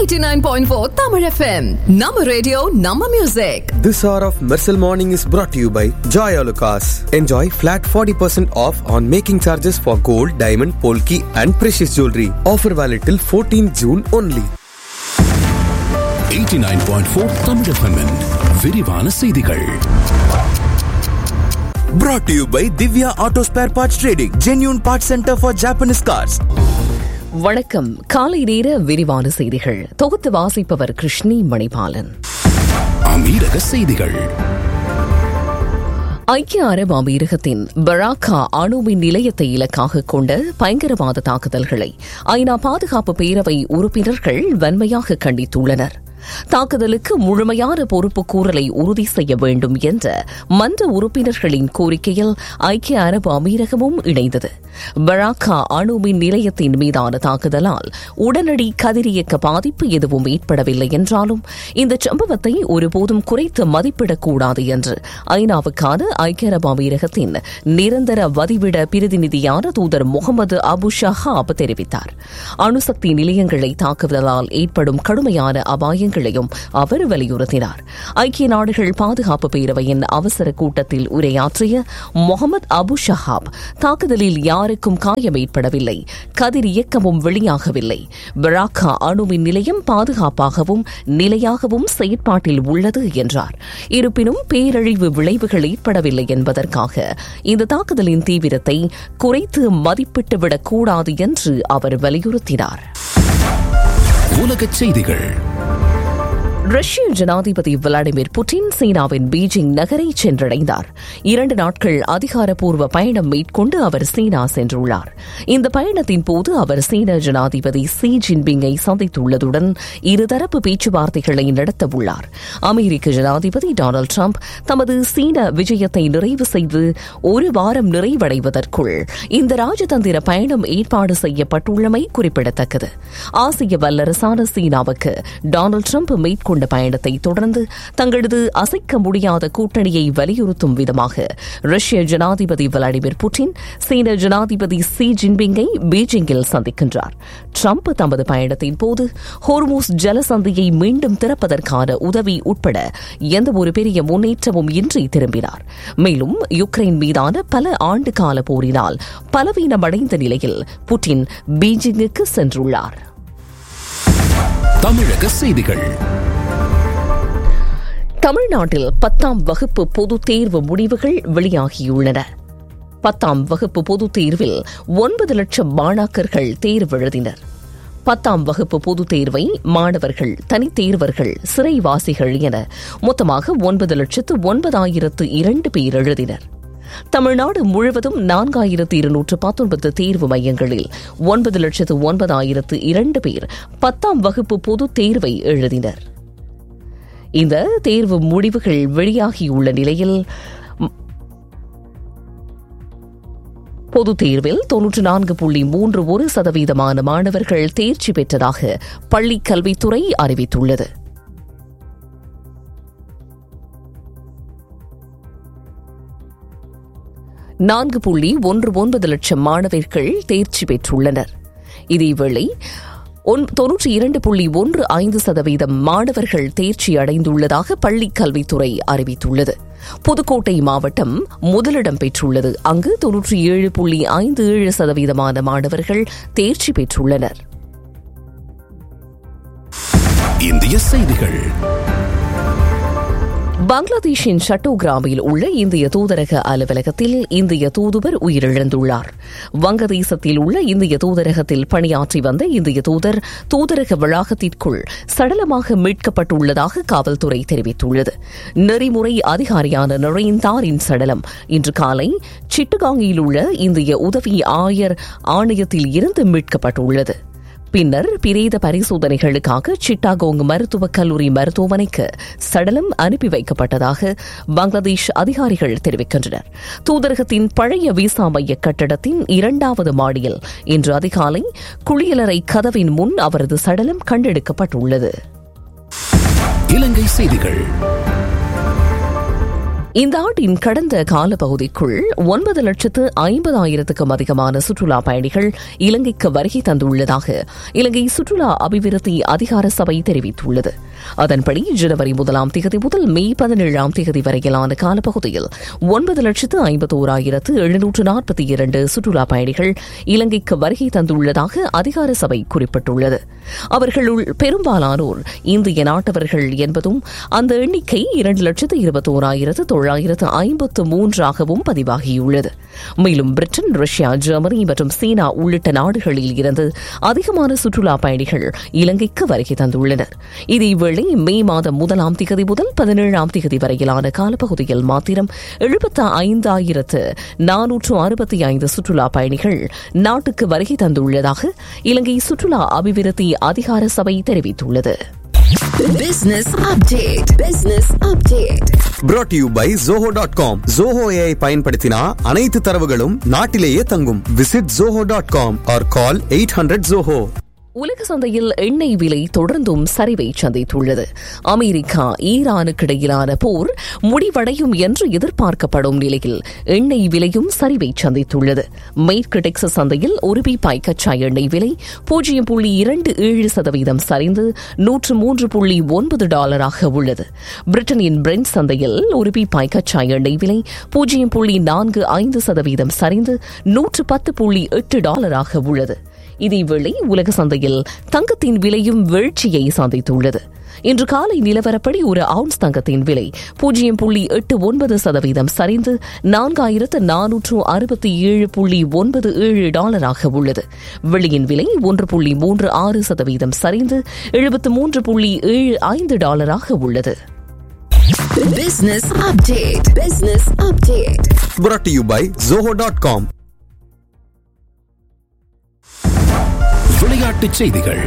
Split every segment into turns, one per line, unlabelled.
89.4 Tamil FM. Nama radio, Nama music.
This hour of Mersal Morning is brought to you by Joy Alucas. Enjoy flat 40% off on making charges for gold, diamond, polki and precious jewelry. Offer valid till 14 June only.
89.4 Tamil FM-இன் விரிவான செய்திகள்
Brought to you by Divya Auto Spare Parts Trading, genuine parts center for Japanese cars.
வணக்கம் காலை நேர விரிவான செய்திகள் தொகுத்து வாசிப்பவர் கிருஷ்ணி மணிபாலன்
அமீரக செய்திகள்
ஐக்கிய அரபு அமீரகத்தின் பராக்கா அணுமின் நிலையத்தை இலக்காக கொண்ட பயங்கரவாத தாக்குதல்களை ஐநா பாதுகாப்பு பேரவை உறுப்பினர்கள் வன்மையாக கண்டித்துள்ளனர் தாக்குதலுக்கு முழுமையான பொறுப்பு கூறலை உறுதி செய்ய வேண்டும் என்ற மன்ற உறுப்பினர்களின் கோரிக்கையில் ஐக்கிய அரபு அமீரகமும் இணைந்தது பராக்கா அணுமின் நிலையத்தின் மீதான தாக்குதலால் உடனடி கதிரியக்க பாதிப்பு எதுவும் ஏற்படவில்லை என்றாலும் இந்த சம்பவத்தை ஒருபோதும் குறைத்து மதிப்பிடக்கூடாது என்று ஐநாவுக்கான ஐக்கிய அரபு அமீரகத்தின் நிரந்தர வதிவிட பிரதிநிதியான தூதர் முகமது அபு ஷஹாப் தெரிவித்தார் அணுசக்தி நிலையங்களை தாக்குதலால் ஏற்படும் கடுமையான அபாயங்களையும் அவர் வலியுறுத்தினார் ஐக்கிய நாடுகள் பாதுகாப்பு பேரவையின் அவசர கூட்டத்தில் உரையாற்றிய முகமது அபு ஷஹாப் தாக்குதலில் யாருக்கும் காயம் ஏற்படவில்லை கதிர் இயக்கமும் வெளியாகவில்லை பராக்கா அணுமின் நிலையம் பாதுகாப்பாகவும் நிலையாகவும் செயற்பாட்டில் உள்ளது என்றார் இருப்பினும் பேரழிவு விளைவுகள் ஏற்படவில்லை என்பதற்காக இந்த தாக்குதலின் தீவிரத்தை குறைத்து மதிப்பிட்டுவிடக் கூடாது என்று அவர் வலியுறுத்தினார்
உலகச் செய்திகள்
ரஷ்ய ஜனாதிபதி விளாடிமிர் புட்டின் சீனாவின் பீஜிங் நகரை சென்றடைந்தார் இரண்டு நாட்கள் அதிகாரப்பூர்வ பயணம் மேற்கொண்டு அவர் சீனா சென்றுள்ளார் இந்த பயணத்தின் போது அவர் சீன ஜனாதிபதி சி ஜின்பிங்கை சந்தித்துள்ளதுடன் இருதரப்பு பேச்சுவார்த்தைகளை நடத்தவுள்ளார் அமெரிக்க ஜனாதிபதி டொனால்டு டிரம்ப் தமது சீன விஜயத்தை நிறைவு செய்து ஒரு வாரம் நிறைவடைவதற்குள் இந்த ராஜதந்திர பயணம் ஏற்பாடு செய்யப்பட்டுள்ளமை குறிப்பிடத்தக்கது ஆசிய வல்லரசான சீனாவுக்கு டொனால்டு டிரம்ப் மேற்கொண்ட கொண்ட பயணத்தை தொடர்ந்து தங்களது அசைக்க முடியாத கூட்டணியை வலியுறுத்தும் விதமாக ரஷ்ய ஜனாதிபதி விளாடிமிர் புட்டின் சீன ஜனாதிபதி சி ஜின்பிங்கை பீஜிங்கில் சந்திக்கின்றார் ட்ரம்ப் தமது பயணத்தின் போது ஹோர்மூஸ் ஜலசந்தியை மீண்டும் திறப்பதற்கான உதவி உட்பட எந்தவொரு பெரிய முன்னேற்றமும் இன்றி திரும்பினார் மேலும் யுக்ரைன் மீதான பல ஆண்டு கால போரினால் பலவீனமடைந்த நிலையில் புட்டின் பீஜிங்குக்கு சென்றுள்ளார்
தமிழக செய்திகள்
தமிழ்நாட்டில் பத்தாம் வகுப்பு பொதுத் தேர்வு முடிவுகள் வெளியாகியுள்ளன பத்தாம் வகுப்பு பொதுத் தேர்வில் ஒன்பது லட்சம் மாணாக்கர்கள் தேர்வெழுதினர் பத்தாம் வகுப்பு பொதுத் தேர்வை மாணவர்கள் தனித்தேர்வர்கள் சிறைவாசிகள் என மொத்தமாக ஒன்பது லட்சத்து ஒன்பதாயிரத்து இரண்டு பேர் எழுதினர் தமிழ்நாடு முழுவதும் நான்காயிரத்து இருநூற்று பத்தொன்பது தேர்வு மையங்களில் ஒன்பது லட்சத்து ஒன்பதாயிரத்து இரண்டு பேர் பத்தாம் வகுப்பு பொதுத் தேர்வை எழுதினர் இந்த தேர்வு முடிவுகள் வெளியாகியுள்ள நிலையில் பொதுத் தேர்வில் தொன்னூற்று நான்கு புள்ளி மூன்று ஒரு சதவீதமான மாணவர்கள் தேர்ச்சி பெற்றதாக பள்ளிக் கல்வித்துறை அறிவித்துள்ளது நான்கு புள்ளி ஒன்று ஒன்பது லட்சம் மாணவர்கள் தேர்ச்சி பெற்றுள்ளனர் இதேவேளை தொன்னூற்றி இரண்டு புள்ளி ஒன்று ஐந்து சதவீதம் மாணவர்கள் தேர்ச்சி அடைந்துள்ளதாக பள்ளிக் கல்வித்துறை அறிவித்துள்ளது புதுக்கோட்டை மாவட்டம் முதலிடம் பெற்றுள்ளது அங்கு தொன்னூற்றி ஏழு புள்ளி ஐந்து ஏழு சதவீதமான மாணவர்கள் தேர்ச்சி பெற்றுள்ளனர்
இந்திய செய்திகள்
பங்களாதேஷின் ஷட்டோகிராமில் உள்ள இந்திய தூதரக அலுவலகத்தில் இந்திய தூதுவர் உயிரிழந்துள்ளார் வங்கதேசத்தில் உள்ள இந்திய தூதரகத்தில் பணியாற்றி வந்த இந்திய தூதர் தூதரக வளாகத்திற்குள் சடலமாக மீட்கப்பட்டுள்ளதாக காவல்துறை தெரிவித்துள்ளது நெறிமுறை அதிகாரியான நரேந்தாரின் சடலம் இன்று காலை சிட்டுகாங்கியில் உள்ள இந்திய உதவி ஆயர் ஆணையத்தில் இருந்து மீட்கப்பட்டுள்ளது பின்னர் பிரேத பரிசோதனைகளுக்காக சிட்டாகோங் மருத்துவக் கல்லூரி மருத்துவமனைக்கு சடலம் அனுப்பி வைக்கப்பட்டதாக பங்களாதேஷ் அதிகாரிகள் தெரிவிக்கின்றனர் தூதரகத்தின் பழைய விசா மைய கட்டடத்தின் இரண்டாவது மாடியில் இன்று அதிகாலை குளியலறை கதவின் முன் அவரது சடலம் கண்டெடுக்கப்பட்டுள்ளது
இலங்கை செய்திகள்
இந்த ஆண்டின் கடந்த காலப்பகுதிக்குள் ஒன்பது லட்சத்து ஐம்பதாயிரத்துக்கும் அதிகமான சுற்றுலா பயணிகள் இலங்கைக்கு வருகை தந்துள்ளதாக இலங்கை சுற்றுலா அபிவிருத்தி அதிகார சபை தெரிவித்துள்ளது அதன்படி ஜனவரி முதலாம் தேதி முதல் மே பதினேழாம் தேதி வரையிலான காலப்பகுதியில் ஒன்பது லட்சத்து ஐம்பத்தோராயிரத்து எழுநூற்று நாற்பத்தி இரண்டு சுற்றுலா பயணிகள் இலங்கைக்கு வருகை தந்துள்ளதாக அதிகார சபை குறிப்பிட்டுள்ளது அவர்களுள் பெரும்பாலானோர் இந்திய நாட்டவர்கள் என்பதும் அந்த எண்ணிக்கை இரண்டு லட்சத்து இருபத்தோராயிரத்து தொள்ளாயிரத்து ஐம்பத்து மூன்றாகவும் பதிவாகியுள்ளது மேலும் பிரிட்டன் ரஷ்யா ஜெர்மனி மற்றும் சீனா உள்ளிட்ட நாடுகளில் இருந்து அதிகமான சுற்றுலா பயணிகள் இலங்கைக்கு வருகை தந்துள்ளனர் இதேவேளை மே மாதம் முதலாம் திகதி முதல் பதினேழாம் திகதி வரையிலான காலப்பகுதியில் மாத்திரம் எழுபத்து ஐந்தாயிரத்து நானூற்று அறுபத்தி ஐந்து சுற்றுலா பயணிகள் நாட்டுக்கு வருகை தந்துள்ளதாக இலங்கை சுற்றுலா அபிவிருத்தி அதிகார சபை தெரிவித்துள்ளது
Business update. Business update.
brought to you by zoho.com zoho ai பயன்படுத்தினா அனைத்து தரவுகளும் நாட்டிலேயே தங்கும் visit zoho.com or call 800 zoho
உலக சந்தையில் எண்ணெய் விலை தொடர்ந்தும் சரிவை சந்தித்துள்ளது அமெரிக்கா ஈரானுக்கு இடையிலான போர் முடிவடையும் என்று எதிர்பார்க்கப்படும் நிலையில் எண்ணெய் விலையும் சரிவை சந்தித்துள்ளது மேற்கு டெக்சஸ் சந்தையில் ஒரு பீப்பாய் கச்சா எண்ணெய் விலை பூஜ்ஜியம் புள்ளி இரண்டு ஏழு சதவீதம் சரிந்து நூற்று மூன்று புள்ளி ஒன்பது டாலராக உள்ளது பிரிட்டனின் பிரெண்ட் சந்தையில் ஒரு பீப்பாய் கச்சா எண்ணெய் விலை பூஜ்ஜியம் புள்ளி நான்கு ஐந்து சதவீதம் சரிந்து நூற்று பத்து புள்ளி எட்டு டாலராக உள்ளது இதேவேளை உலக சந்தையில் தங்கத்தின் விலையும் வீழ்ச்சியை சந்தித்துள்ளது இன்று காலை நிலவரப்படி ஒரு அவுன்ஸ் தங்கத்தின் விலை பூஜ்ஜியம் புள்ளி எட்டு ஒன்பது சதவீதம் சரிந்து நான்காயிரத்து நானூற்று அறுபத்தி ஏழு புள்ளி ஒன்பது ஏழு டாலராக உள்ளது வெள்ளியின் விலை ஒன்று புள்ளி மூன்று ஆறு சதவீதம் சரிந்து எழுபத்து மூன்று புள்ளி ஏழு ஐந்து டாலராக உள்ளது
Business update. Business update.
brought to you by zoho.com
விளையாட்டுச் செய்திகள்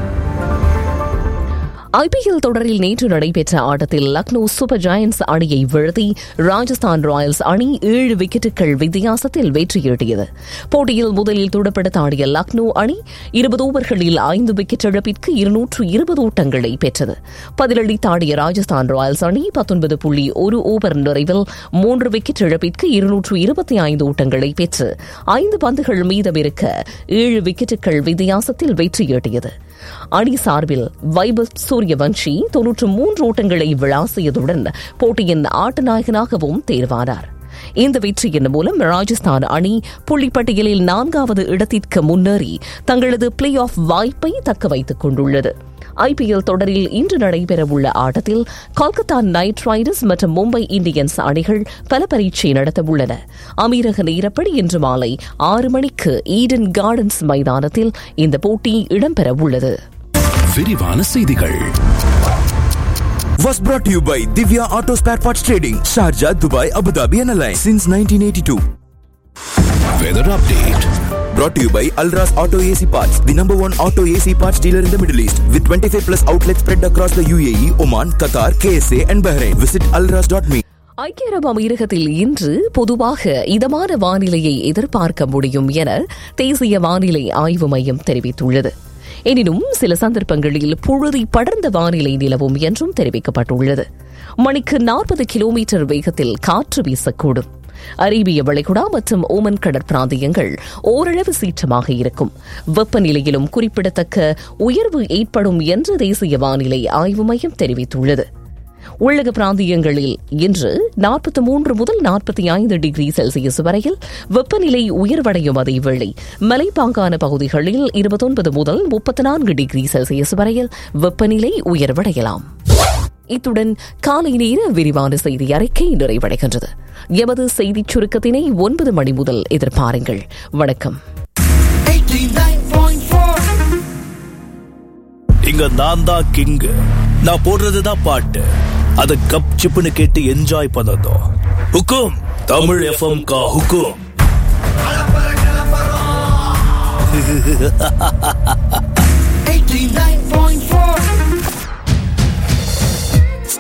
ஐபிஎல் தொடரில் நேற்று நடைபெற்ற ஆட்டத்தில் லக்னோ சூப்பர் ஜாயன்ஸ் அணியை வீழ்த்தி ராஜஸ்தான் ராயல்ஸ் அணி ஏழு விக்கெட்டுகள் வித்தியாசத்தில் வெற்றியீட்டியது போட்டியில் முதலில் துடுப்படுத்த ஆடிய லக்னோ அணி இருபது ஓவர்களில் ஐந்து விக்கெட் இழப்பிற்கு இருநூற்று இருபது ஓட்டங்களை பெற்றது பதிலளித்த ஆடிய ராஜஸ்தான் ராயல்ஸ் அணி பத்தொன்பது புள்ளி ஒரு ஓவர் நிறைவில் மூன்று விக்கெட் இழப்பிற்கு இருநூற்று இருபத்தி ஐந்து ஓட்டங்களை பெற்று ஐந்து பந்துகள் மீதமிருக்க ஏழு விக்கெட்டுகள் வித்தியாசத்தில் வெற்றியீட்டியது அணி சார்பில் வைபவ் சூரியவன்ஷி தொன்னூற்று மூன்று ஓட்டங்களை விளாசியதுடன் போட்டியின் ஆட்டநாயகனாகவும் தேர்வானார் இந்த வெற்றியின் மூலம் ராஜஸ்தான் அணி புள்ளிப்பட்டியலில் நான்காவது இடத்திற்கு முன்னேறி தங்களது பிளே ஆஃப் வாய்ப்பை தக்க வைத்துக் கொண்டுள்ளது ஐபிஎல் தொடரில் இன்று நடைபெறவுள்ள ஆட்டத்தில் கொல்கத்தா நைட் ரைடர்ஸ் மற்றும் மும்பை இந்தியன்ஸ் அணிகள் பல பரீட்சை நடத்தவுள்ளன அமீரக நேரப்படி இன்று மாலை ஆறு மணிக்கு ஈடன் கார்டன்ஸ் மைதானத்தில் இந்த போட்டி இடம்பெறவுள்ளது
விரிவான செய்திகள்
Was brought to you by Divya Auto Spare Parts Trading, Sharjah, Dubai, Abu Dhabi, and Alliance since 1982.
Weather update
Brought to you by Alras Auto AC Parts, the number one auto AC parts dealer in the Middle East, with 25 plus outlets spread across the UAE, Oman, Qatar, KSA, and Bahrain. Visit alras.me.
ஐக்கிய அரபு அமீரகத்தில் இன்று பொதுவாக இதமான வானிலையை எதிர்பார்க்க முடியும் என தேசிய வானிலை ஆய்வு மையம் தெரிவித்துள்ளது எனினும் சில சந்தர்ப்பங்களில் புழுதி படர்ந்த வானிலை நிலவும் என்றும் தெரிவிக்கப்பட்டுள்ளது மணிக்கு நாற்பது கிலோமீட்டர் வேகத்தில் காற்று வீசக்கூடும் அரேபிய வளைகுடா மற்றும் ஓமன் கடற்பிராந்தியங்கள் ஓரளவு சீற்றமாக இருக்கும் வெப்பநிலையிலும் குறிப்பிடத்தக்க உயர்வு ஏற்படும் என்று தேசிய வானிலை ஆய்வு மையம் தெரிவித்துள்ளது உள்ளக பிராந்தியங்களில் இன்று நாற்பத்தி மூன்று முதல் நாற்பத்தி ஐந்து டிகிரி செல்சியஸ் வரையில் வெப்பநிலை உயர்வடையும் அதேவேளை மலைப்பாங்கான பகுதிகளில் இருபத்தொன்பது முதல் முப்பத்தி நான்கு டிகிரி செல்சியஸ் வரையில் வெப்பநிலை உயர்வடையலாம் இத்துடன் காலை நேர விரிவான செய்தி அறிக்கை நிறைவடைகின்றது எமது செய்திச் சுருக்கத்தினை ஒன்பது மணி முதல் எதிர்பாருங்கள் வணக்கம்
இங்க நான் தான் கிங் நான் போடுறதுதான் பாட்டு அத கப் சிப்புன்னு கேட்டு என்ஜாய் பண்ணதும் ஹுக்கும் தமிழ் எஃப்எம் கா ஹுக்கும்